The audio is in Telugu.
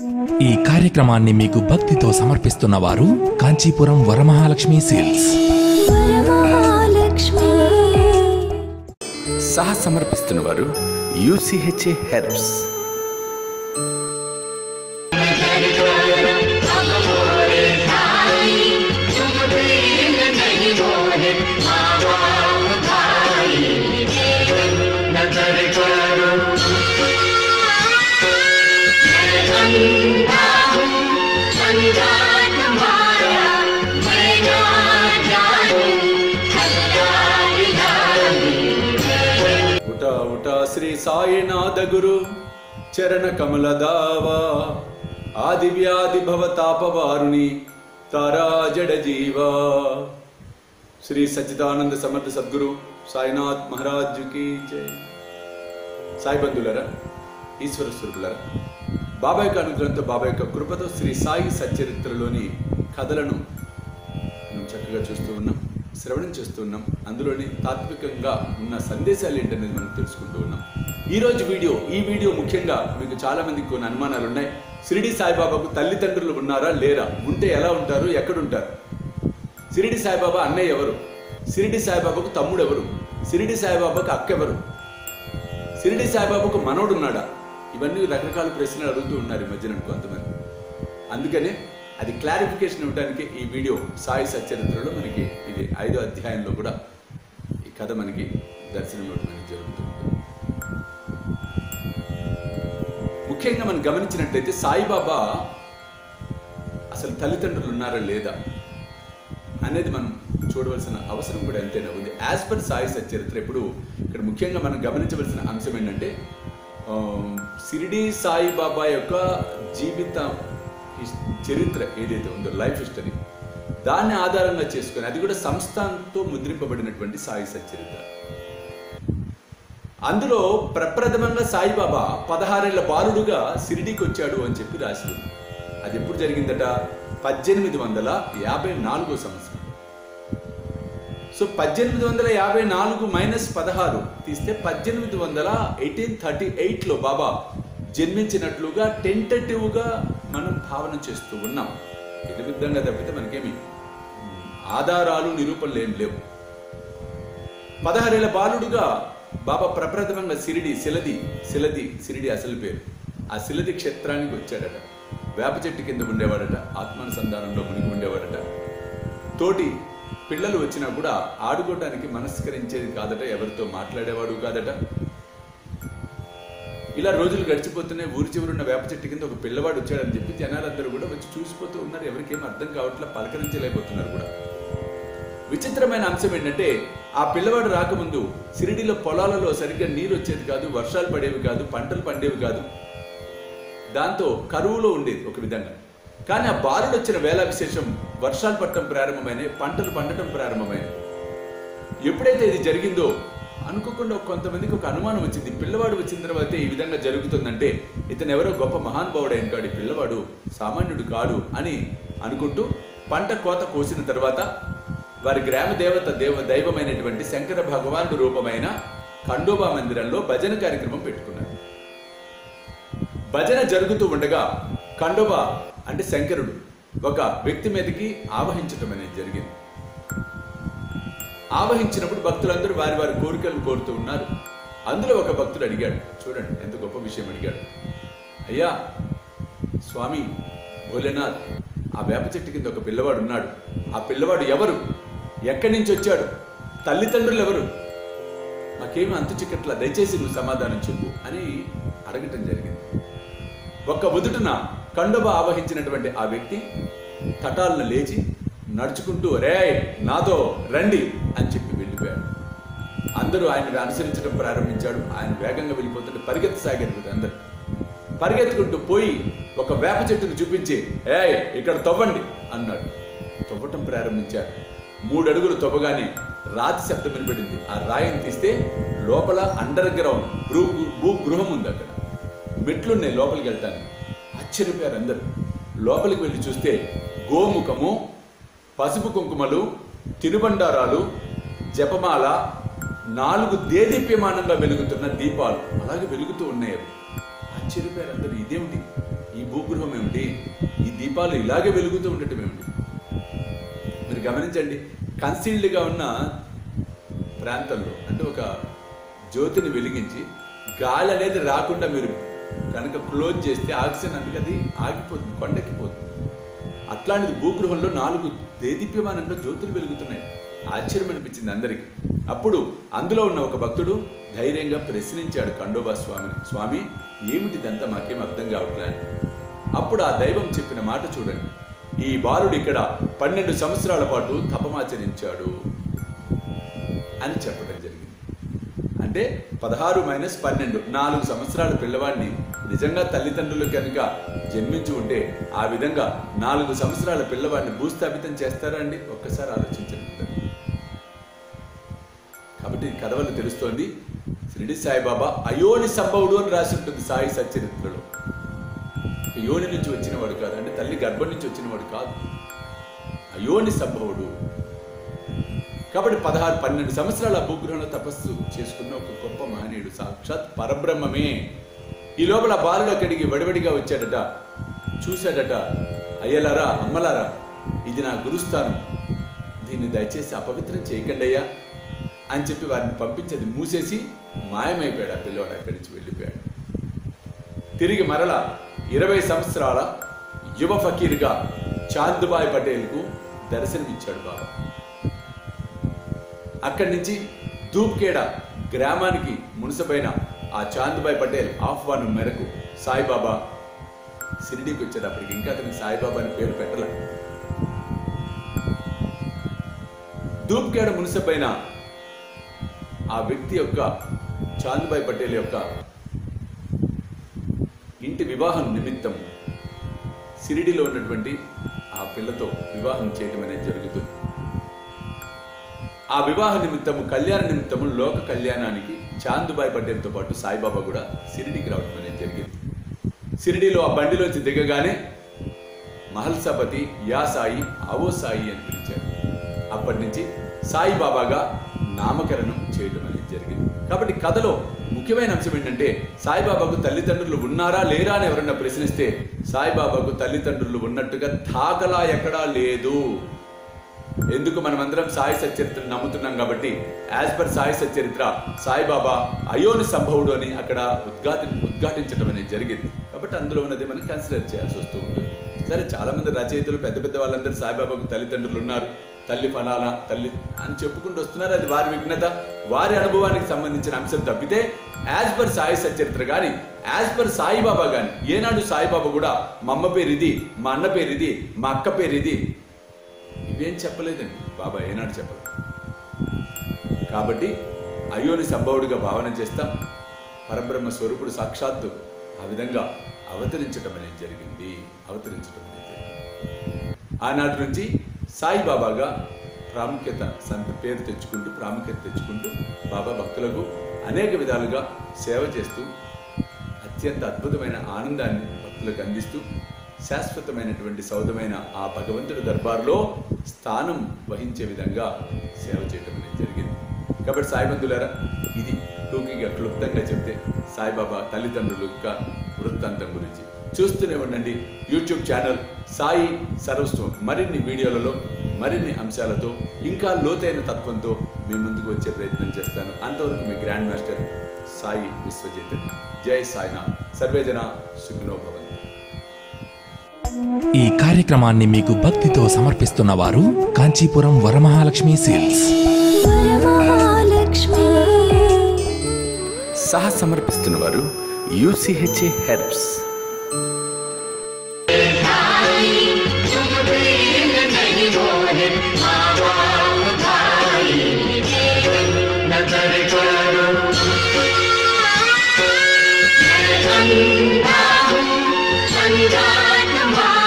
ఈ కార్యక్రమాన్ని మీకు భక్తితో సమర్పిస్తున్న వారు కాంచీపురం వరమహాలక్ష్మి సేల్స్ వరమహాలక్ష్మి సహ సమర్పిస్తున్న వారు యూసిహెచ్ఏ హెర్బ్స్ ఉట ఉట శ్రీ సాయినాథ గురు చరణ కమల దావా ఆది వ్యాధి భవ తాపవారుని తారా జడ జీవా శ్రీ సచ్చిదానంద సమర్థ సద్గురు సాయినాథ్ మహారాజ్ కి జై సాయి బంధువులరా ఈశ్వర స్వరూపులరా బాబాయ్ యొక్క అనుగ్రహంతో బాబాయ్ యొక్క కృపతో శ్రీ సాయి సచ్చరిత్రలోని కథలను మనం చక్కగా చూస్తూ ఉన్నాం శ్రవణం చేస్తూ ఉన్నాం అందులోని తాత్వికంగా ఉన్న సందేశాలు ఏంటనేది మనం తెలుసుకుంటూ ఉన్నాం ఈ రోజు వీడియో ఈ వీడియో ముఖ్యంగా మీకు చాలా మందికి కొన్ని అనుమానాలు ఉన్నాయి షిరిడి సాయిబాబాకు తల్లిదండ్రులు ఉన్నారా లేరా ఉంటే ఎలా ఉంటారు ఎక్కడుంటారు షిరిడి సాయిబాబా అన్నయ్య ఎవరు షిరిడి సాయిబాబాకు తమ్ముడు ఎవరు షిరిడి సాయిబాబాకు అక్క ఎవరు షిరిడి సాయిబాబాకు మనవడు ఉన్నాడా ఇవన్నీ రకరకాల ప్రశ్నలు అడుగుతూ ఉన్నారు ఈ మధ్యన కొంతమంది అందుకనే అది క్లారిఫికేషన్ ఇవ్వడానికి ఈ వీడియో సాయి సచ్చరిత్రలో మనకి ఇది ఐదో అధ్యాయంలో కూడా ఈ కథ మనకి దర్శనం ఇవ్వడం అనేది జరుగుతుంది ముఖ్యంగా మనం గమనించినట్లయితే సాయిబాబా అసలు తల్లిదండ్రులు ఉన్నారా లేదా అనేది మనం చూడవలసిన అవసరం కూడా ఎంతైనా ఉంది యాజ్ పర్ సాయి సచరిత్ర ఇప్పుడు ఇక్కడ ముఖ్యంగా మనం గమనించవలసిన అంశం ఏంటంటే ఆ, షిరిడి సాయిబాబా యొక్క జీవిత హిస్- చరిత్ర ఏదైతే ఉందో లైఫ్ హిస్టరీ దాన్ని ఆధారంగా చేసుకొని అది కూడా సంస్థానంతో ముద్రింపబడినటువంటి సాయి సచరిత్ర అందులో ప్రప్రథమంగా సాయిబాబా పదహారేళ్ల బాలుడుగా షిరిడీకి వచ్చాడు అని చెప్పి రాసి ఉంది అది ఎప్పుడు జరిగిందట పద్దెనిమిది వందల యాభై నాలుగో సంవత్సరం సో పద్దెనిమిది వందల యాభై నాలుగు మైనస్ పదహారు తీస్తే పద్దెనిమిది వందల ఎయిటీన్ థర్టీ ఎయిట్లో బాబా జన్మించినట్లుగా టెంటటివ్గా మనం భావన చేస్తూ ఉన్నాం ఇది విధంగా తప్పితే మనకేమి ఆధారాలు నిరూపణలు ఏం లేవు పదహారేళ్ల బాలుడుగా బాబా ప్రప్రథమంగా సిరిడి శిలది శిలది సిరిడి అసలు పేరు ఆ శిలది క్షేత్రానికి వచ్చాడట వేప చెట్టు కింద ఉండేవాడట ఆత్మానుసంధానంలో మునిగి ఉండేవాడట తోటి పిల్లలు వచ్చినా కూడా ఆడుకోవడానికి మనస్కరించేది కాదట ఎవరితో మాట్లాడేవాడు కాదట ఇలా రోజులు గడిచిపోతున్నాయి ఊరి చివరున్న వేప చెట్టు కింద ఒక పిల్లవాడు వచ్చాడని చెప్పి జనాలందరూ కూడా వచ్చి చూసిపోతూ ఉన్నారు ఎవరికేం అర్థం కావట్లే పలకరించలేకపోతున్నారు కూడా విచిత్రమైన అంశం ఏంటంటే ఆ పిల్లవాడు రాకముందు సిరిడిలో పొలాలలో సరిగ్గా నీరు వచ్చేది కాదు వర్షాలు పడేవి కాదు పంటలు పండేవి కాదు దాంతో కరువులో ఉండేది ఒక విధంగా కానీ ఆ బాలుడు వచ్చిన వేళ విశేషం వర్షాలు పట్టడం ప్రారంభమైనాయి పంటలు పండటం ప్రారంభమైనాయి ఎప్పుడైతే ఇది జరిగిందో అనుకోకుండా కొంతమందికి ఒక అనుమానం వచ్చింది పిల్లవాడు వచ్చిన తర్వాత ఈ విధంగా జరుగుతుందంటే ఇతను ఎవరో గొప్ప మహానుభావుడు అయిన కాడు ఈ పిల్లవాడు సామాన్యుడు కాడు అని అనుకుంటూ పంట కోత కోసిన తర్వాత వారి గ్రామ దేవత దేవ దైవమైనటువంటి శంకర భగవానుడు రూపమైన ఖండోబా మందిరంలో భజన కార్యక్రమం పెట్టుకున్నారు భజన జరుగుతూ ఉండగా ఖండోబా అంటే శంకరుడు ఒక వ్యక్తి మీదకి ఆవహించటం అనేది జరిగింది ఆవహించినప్పుడు భక్తులందరూ వారి వారి కోరికలు కోరుతూ ఉన్నారు అందులో ఒక భక్తుడు అడిగాడు చూడండి ఎంత గొప్ప విషయం అడిగాడు అయ్యా స్వామి భోలేనాథ్ ఆ వేప చెట్టు కింద ఒక పిల్లవాడు ఉన్నాడు ఆ పిల్లవాడు ఎవరు ఎక్కడి నుంచి వచ్చాడు తల్లిదండ్రులు ఎవరు మాకేమీ అంతు చిక్కట్లా దయచేసి నువ్వు సమాధానం చెప్పు అని అడగటం జరిగింది ఒక్క ఉదుటున కండుబ ఆవహించినటువంటి ఆ వ్యక్తి తటాలను లేచి నడుచుకుంటూ రే నాతో రండి అని చెప్పి వెళ్ళిపోయాడు అందరూ ఆయన అనుసరించడం ప్రారంభించాడు ఆయన వేగంగా వెళ్ళిపోతుంటే పరిగెత్తసాగారు అందరు పరిగెత్తుకుంటూ పోయి ఒక వేప చెట్టును చూపించి ఏ ఇక్కడ తవ్వండి అన్నాడు తవ్వటం ప్రారంభించారు మూడు అడుగులు తవ్వగానే రాతి శబ్దం వినపడింది ఆ రాయిని తీస్తే లోపల అండర్ గ్రౌండ్ భూ భూగృహం ఉంది అక్కడ మెట్లున్నాయి లోపలికి వెళ్తాను ఆశ్చర్యపోయారు అందరు లోపలికి వెళ్ళి చూస్తే గోముఖము పసుపు కుంకుమలు తినుబండారాలు జపమాల నాలుగు దేదీప్యమానంగా వెలుగుతున్న దీపాలు అలాగే వెలుగుతూ ఉన్నాయి అవి ఆశ్చర్యపోయారు అందరు ఇదేమిటి ఈ భూగృహం ఏమిటి ఈ దీపాలు ఇలాగే వెలుగుతూ ఉండటం ఏమిటి మీరు గమనించండి కన్సీల్డ్గా ఉన్న ప్రాంతంలో అంటే ఒక జ్యోతిని వెలిగించి గాలి అనేది రాకుండా మీరు కనుక క్లోజ్ చేస్తే ఆక్సిజన్ అనేది అది ఆగిపోతుంది కొండెక్కిపోతుంది అట్లాంటిది భూగృహంలో నాలుగు దేదీప్యమానంలో జ్యోతులు వెలుగుతున్నాయి ఆశ్చర్యం అనిపించింది అందరికి అప్పుడు అందులో ఉన్న ఒక భక్తుడు ధైర్యంగా ప్రశ్నించాడు ఖండోబా స్వామిని స్వామి ఏమిటిదంతా మాకేం అర్థం కావట్లే అని. అప్పుడు ఆ దైవం చెప్పిన మాట చూడండి ఈ బాలుడు ఇక్కడ పన్నెండు సంవత్సరాల పాటు తపమాచరించాడు అని చెప్పడం జరిగింది అంటే పదహారు మైనస్ పన్నెండు నాలుగు సంవత్సరాల పిల్లవాడిని నిజంగా తల్లిదండ్రులు కనుక జన్మించి ఉంటే ఆ విధంగా నాలుగు సంవత్సరాల పిల్లవాడిని భూస్థాపితం చేస్తారా అండి ఒక్కసారి ఆలోచించండి కాబట్టి ఈ కథ వల్ల తెలుస్తోంది షిరిడి సాయిబాబా అయోని సంభవుడు అని రాసి ఉంటుంది సాయి సచరిత్రలో యోని నుంచి వచ్చినవాడు కాదు అంటే తల్లి గర్భం నుంచి వచ్చినవాడు కాదు అయోని సంభవుడు కాబట్టి పదహారు పన్నెండు సంవత్సరాల భూగృహంలో తపస్సు చేసుకున్న ఒక గొప్ప మహనీయుడు సాక్షాత్ పరబ్రహ్మమే ఈ లోపల బాలుడు అక్కడికి వడివడిగా వచ్చాడట చూశాడట అయ్యలారా అమ్మలారా ఇది నా గురుస్థానం దీన్ని దయచేసి అపవిత్రం చేయకండి అయ్యా అని చెప్పి వారిని పంపించేది మూసేసి మాయమైపోయాడు ఆ పిల్లవాడు అక్కడి నుంచి వెళ్ళిపోయాడు తిరిగి మరల ఇరవై సంవత్సరాల యువ ఫకీర్గా చాందుబాయ్ పటేల్కు దర్శనమిచ్చాడు బాబా అక్కడి నుంచి ధూప్కేడ గ్రామానికి మునసపైన ఆ చాందుబాయ్ పటేల్ ఆహ్వానం మేరకు సాయిబాబా షిరిడీకి వచ్చేటప్పటికి ఇంకా అతనికి సాయిబాబా అని పేరు పెట్టలే ధూప్కేడ మునసపైన ఆ వ్యక్తి యొక్క చాందుబాయ్ పటేల్ యొక్క ఇంటి వివాహం నిమిత్తం సిరిడిలో ఉన్నటువంటి ఆ పిల్లతో వివాహం చేయడం అనేది జరుగుతుంది ఆ వివాహ నిమిత్తము కళ్యాణ నిమిత్తము లోక కళ్యాణానికి చాందుబాయ్ పటేల్తో పాటు సాయిబాబా కూడా సిరిడికి రావడం అనేది జరిగింది సిరిడిలో ఆ బండిలోంచి దిగగానే మహల్సపతి యా సాయి అవో సాయి అని పిలిచారు అప్పటి నుంచి సాయిబాబాగా నామకరణం చేయడం అనేది జరిగింది కాబట్టి కథలో ముఖ్యమైన అంశం ఏంటంటే సాయిబాబాకు తల్లిదండ్రులు ఉన్నారా లేరా అని ఎవరన్నా ప్రశ్నిస్తే సాయిబాబాకు తల్లిదండ్రులు ఉన్నట్టుగా దాఖలా ఎక్కడా లేదు ఎందుకు మనమందరం సాయి సచ్చరిత్రను నమ్ముతున్నాం కాబట్టి యాజ్ పర్ సాయి సచ్చరిత్ర సాయిబాబా అయోని సంభవుడు అని అక్కడ ఉద్ఘాటి ఉద్ఘాటించడం అనేది జరిగింది కాబట్టి అందులో ఉన్నది మనం కన్సిడర్ చేయాల్సి వస్తూ ఉంటుంది సరే చాలా మంది రచయితలు పెద్ద పెద్ద వాళ్ళందరూ సాయిబాబాకు తల్లిదండ్రులు ఉన్నారు తల్లి ఫలానా తల్లి అని చెప్పుకుంటూ వస్తున్నారు అది వారి విఘ్నత వారి అనుభవానికి సంబంధించిన అంశం తప్పితే యాజ్ పర్ సాయి సచరిత్ర కానీ యాజ్ పర్ సాయిబాబా కానీ ఏనాడు సాయిబాబా కూడా మా అమ్మ పేరు ఇది మా అన్న పేరు ఇది మా అక్క పేరు ఇది ఇవేం చెప్పలేదండి బాబా ఏనాడు చెప్పలేదు కాబట్టి అయోని సంభవుడిగా భావన చేస్తాం పరబ్రహ్మ స్వరూపుడు సాక్షాత్తు ఆ విధంగా అవతరించటం అనేది జరిగింది అవతరించటం అనేది జరిగింది ఆనాటి నుంచి సాయిబాబాగా ప్రాముఖ్యత సంత పేరు తెచ్చుకుంటూ ప్రాముఖ్యత తెచ్చుకుంటూ బాబా భక్తులకు అనేక విధాలుగా సేవ చేస్తూ అత్యంత అద్భుతమైన ఆనందాన్ని భక్తులకు అందిస్తూ శాశ్వతమైనటువంటి సౌదమైన ఆ భగవంతుడి దర్బార్లో స్థానం వహించే విధంగా సేవ చేయడం అనేది జరిగింది కాబట్టి సాయిబంధులారా ఇది టూకీగా క్లుప్తంగా చెప్తే సాయిబాబా తల్లిదండ్రుల యొక్క వృత్తాంతం గురించి చూస్తూనే ఉండండి యూట్యూబ్ ఛానల్ సాయి సర్వస్వం మరిన్ని వీడియోలలో మరిన్ని అంశాలతో ఇంకా లోతైన తత్వంతో మీ ముందుకు వచ్చే ప్రయత్నం చేస్తాను అంతవరకు మీ గ్రాండ్ మాస్టర్ సాయి విశ్వజిత్ జై సాయినాథ్ సర్వేజన సుఖినో భవంతు ఈ కార్యక్రమాన్ని మీకు భక్తితో సమర్పిస్తున్న వారు కాంచీపురం వరమహాలక్ష్మి సేల్స్ వరమహాలక్ష్మి సహ సమర్పిస్తున్న వారు యూసిహెచ్ఏ హెర్బ్స్ చందాత్మా